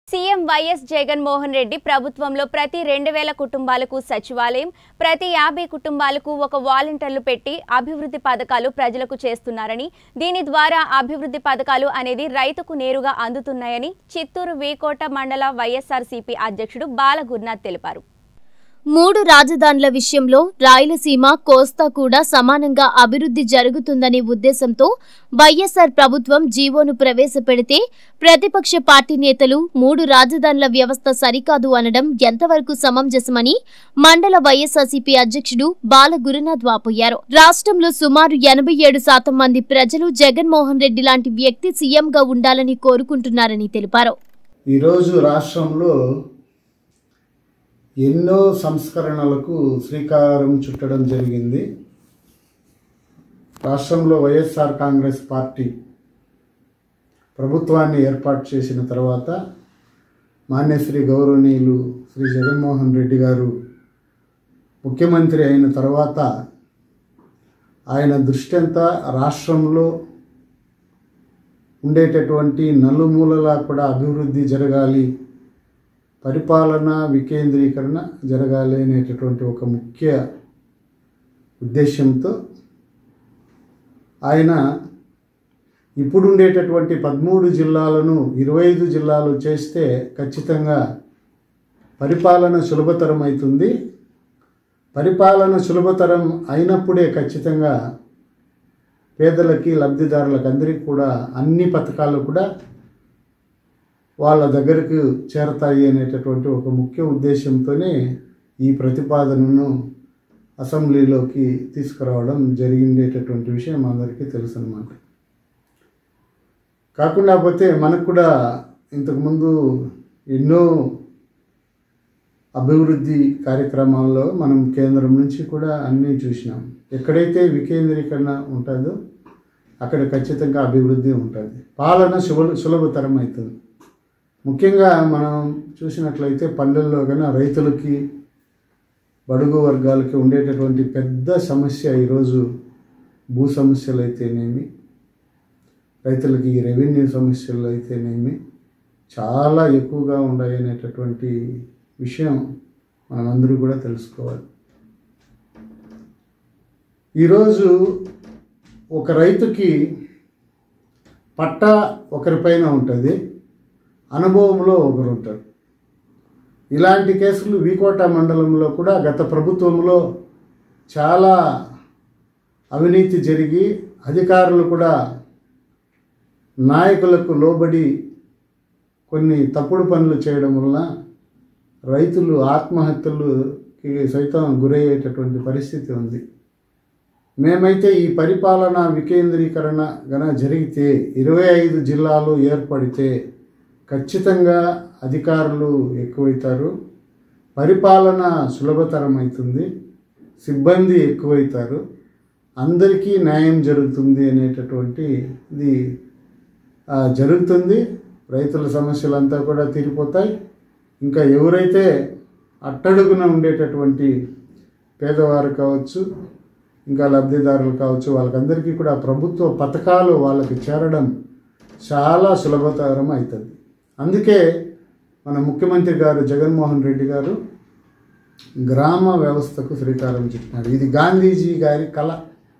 CM YS Jaganmohan Reddy ప్రభుత్వంలో ప్రతి రెండు వేల కుటుంబాలకు సచివాలయం ప్రతి యాభై కుటుంబాలకు ఒక వాలంటీర్లు పెట్టి అభివృద్ధి పథకాలు ప్రజలకు చేస్తున్నారని దీని ద్వారా అభివృద్ధి పథకాలు అనేది రైతుకు నేరుగా అందుతున్నాయని చిత్తూరు వీకోట మండల వైఎస్ఆర్సీపీ అధ్యక్షుడు బాల గురునాథ్ తెలిపారు మూడు రాజధానుల విషయంలో రాయలసీమ కోస్తా కూడా సమానంగా అభివృద్ధి జరుగుతుందనే ఉద్దేశంతో వైఎస్సార్ ప్రభుత్వం జీవోను ప్రవేశపెడితే ప్రతిపక్ష పార్టీ నేతలు మూడు రాజధానుల వ్యవస్థ సరికాదు అనడం ఎంతవరకు సమంజసమని మండల వైఎస్ఆర్సీపీ అధ్యక్షుడు బాల గురునాథ్ వాపోయారు రాష్ట్రంలో సుమారు ఎనభై ఏడు శాతం మంది ప్రజలు జగన్మోహన్ రెడ్డి లాంటి వ్యక్తి సీఎంగా ఉండాలని కోరుకుంటున్నారని తెలిపారు ఈరోజు రాష్ట్రంలో ఎన్నో సంస్కరణలకు శ్రీకారం చుట్టడం జరిగింది రాష్ట్రంలో వైఎస్ఆర్ కాంగ్రెస్ పార్టీ ప్రభుత్వాన్ని ఏర్పాటు చేసిన తర్వాత మాన్యశ్రీ గౌరవనీయులు శ్రీ జగన్మోహన్ రెడ్డి గారు ముఖ్యమంత్రి అయిన తర్వాత ఆయన దృష్టి అంతా రాష్ట్రంలో ఉండేటటువంటి నలుమూలలా కూడా అభివృద్ధి జరగాలి పరిపాలన వికేంద్రీకరణ జరగాలి అనేటటువంటి ఒక ముఖ్య ఉద్దేశంతో ఆయన ఇప్పుడు ఉండేటటువంటి పదమూడు జిల్లాలను ఇరవై ఐదు జిల్లాలు చేస్తే ఖచ్చితంగా పరిపాలన సులభతరం అవుతుంది పరిపాలన సులభతరం అయినప్పుడే ఖచ్చితంగా పేదలకి లబ్ధిదారులకు అందరికీ కూడా అన్ని పథకాలు కూడా వాళ్ళ దగ్గరకు చేరతాయి అనేటటువంటి ఒక ముఖ్య ఉద్దేశంతోనే ఈ ప్రతిపాదనను అసెంబ్లీలోకి తీసుకురావడం జరిగిండేటటువంటి విషయం అందరికీ తెలుసు అనమాట కాకుండా పోతే మనకు కూడా ఇంతకుముందు ఎన్నో అభివృద్ధి కార్యక్రమాల్లో మనం కేంద్రం నుంచి కూడా అన్నీ చూసినాం ఎక్కడైతే వికేంద్రీకరణ ఉంటుందో అక్కడ ఖచ్చితంగా అభివృద్ధి ఉంటుంది పాలన సుల సులభతరం అవుతుంది ముఖ్యంగా మనం చూసినట్లయితే పల్లెల్లో కన్నా రైతులకి బడుగు వర్గాలకి ఉండేటటువంటి పెద్ద సమస్య ఈరోజు భూ సమస్యలు అయితేనేమి రైతులకి ఈ రెవెన్యూ సమస్యలు అయితేనేమి చాలా ఎక్కువగా ఉన్నాయనేటటువంటి విషయం మనమందరూ కూడా తెలుసుకోవాలి ఈరోజు ఒక రైతుకి పట్టా ఒకరిపైన ఉంటుంది అనుభవంలో ఒకరు ఉంటారు ఇలాంటి కేసులు వీకోట మండలంలో కూడా గత ప్రభుత్వంలో చాలా అవినీతి జరిగి అధికారులు కూడా నాయకులకు లోబడి కొన్ని తప్పుడు పనులు చేయడం వలన రైతులు ఆత్మహత్యలుకి సైతం గురయ్యేటటువంటి పరిస్థితి ఉంది మేమైతే ఈ పరిపాలన వికేంద్రీకరణ గన జరిగితే ఇరవై ఐదు జిల్లాలు ఏర్పడితే ఖచ్చితంగా అధికారులు ఎక్కువవుతారు పరిపాలన సులభతరం అవుతుంది సిబ్బంది ఎక్కువవుతారు అందరికీ న్యాయం జరుగుతుంది అనేటటువంటి ఇది ఆ, జరుగుతుంది రైతుల సమస్యలంతా కూడా తీరిపోతాయి ఇంకా ఎవరైతే అట్టడుగున ఉండేటటువంటి పేదవారు కావచ్చు ఇంకా లబ్ధిదారులు కావచ్చు వాళ్ళకందరికీ కూడా ప్రభుత్వ పథకాలు వాళ్ళకి చేరడం చాలా సులభతరం అవుతుంది అందుకే మన ముఖ్యమంత్రి గారు జగన్మోహన్ రెడ్డి గారు గ్రామ వ్యవస్థకు శ్రీకారం చుట్టినారు ఇది గాంధీజీ గారి కళ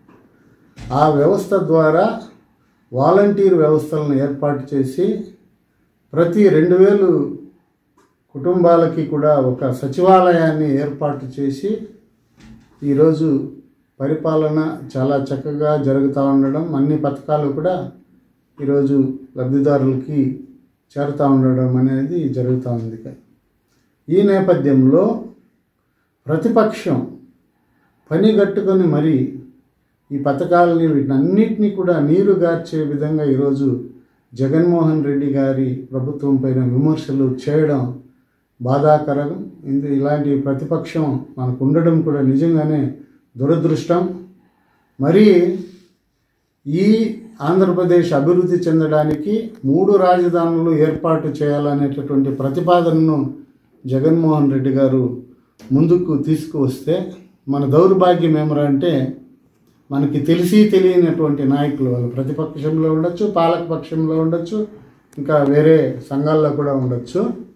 ఆ వ్యవస్థ ద్వారా వాలంటీర్ వ్యవస్థలను ఏర్పాటు చేసి ప్రతి రెండు వేలు కుటుంబాలకి కూడా ఒక సచివాలయాన్ని ఏర్పాటు చేసి ఈరోజు పరిపాలన చాలా చక్కగా జరుగుతూ ఉండడం అన్ని పథకాలు కూడా ఈరోజు లబ్ధిదారులకి చేరుతూ ఉండడం అనేది జరుగుతూ ఉంది ఈ నేపథ్యంలో ప్రతిపక్షం పనిగట్టుకొని మరి ఈ పథకాలని వీటన్నిటినీ కూడా నీరు గార్చే విధంగా ఈరోజు జగన్మోహన్ రెడ్డి గారి ప్రభుత్వం పైన విమర్శలు చేయడం బాధాకరం ఇందు ఇలాంటి ప్రతిపక్షం మనకు ఉండడం కూడా నిజంగానే దురదృష్టం మరి ఈ ఆంధ్రప్రదేశ్ అభివృద్ధి చెందడానికి మూడు రాజధానులు ఏర్పాటు చేయాలనేటటువంటి ప్రతిపాదనను జగన్మోహన్ రెడ్డి గారు ముందుకు తీసుకువస్తే మన దౌర్భాగ్యం ఏమరా అంటే మనకి తెలిసి తెలియనటువంటి నాయకులు వాళ్ళు ప్రతిపక్షంలో ఉండొచ్చు పాలక పక్షంలో ఉండొచ్చు ఇంకా వేరే సంఘాల్లో కూడా ఉండొచ్చు